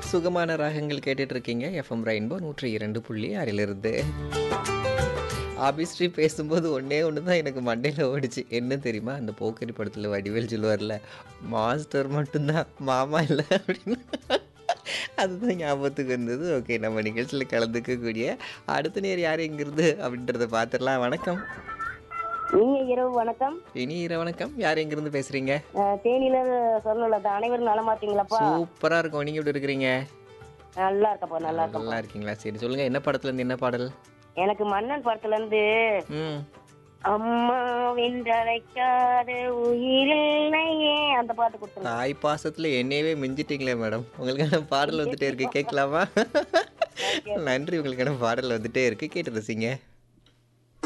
சுகமான ராகங்கள் கேட்டுட்டு இருக்கீங்க எஃப்எம் ரெயின்போ நூற்றி இரண்டு புள்ளி ஆறிலிருந்து ஆபிஸ்ரீ பேசும்போது ஒன்றே ஒன்று தான் எனக்கு மண்டையில் ஓடிச்சு என்ன தெரியுமா அந்த போக்கரி படத்தில் வடிவேல் சொல்லுவார்ல மாஸ்டர் மட்டும்தான் மாமா இல்லை அப்படின்னு அதுதான் ஞாபகத்துக்கு வந்தது ஓகே நம்ம நிகழ்ச்சியில் கலந்துக்கக்கூடிய அடுத்த நேர் யார் எங்கிருந்து அப்படின்றத பார்த்துடலாம் வணக்கம் நீங்க இரவு வணக்கம் இனி இர வணக்கம் யார் எங்கிருந்து பேசுகிறீங்க அஹ், தேனியில சொல்லல அனைவரும் நலமா இருக்கீங்களாப்பா சூப்பராக இருக்கும் நீங்கள் எப்படி இருக்கிறீங்க நல்லா இருக்கப்பா நல்லா இருக்கப்பா நல்லா இருக்கீங்களா சரி சொல்லுங்கள் என்ன படத்துலேருந்து என்ன பாடல் எனக்கு மன்னன் படத்துல இருந்து ம் அம்மா வென்றழைக்காத உயிரில்லையே அந்த பாட்டு கொடுத்துருங்க தாய் பாசத்துல என்னையவே மிஞ்சிட்டீங்களே மேடம் உங்களுக்கான பாடல் வந்துட்டே இருக்கு கேட்கலாமா நன்றி உங்களுக்கான பாடல் வந்துட்டே இருக்கு கேட்டு ரசிங்க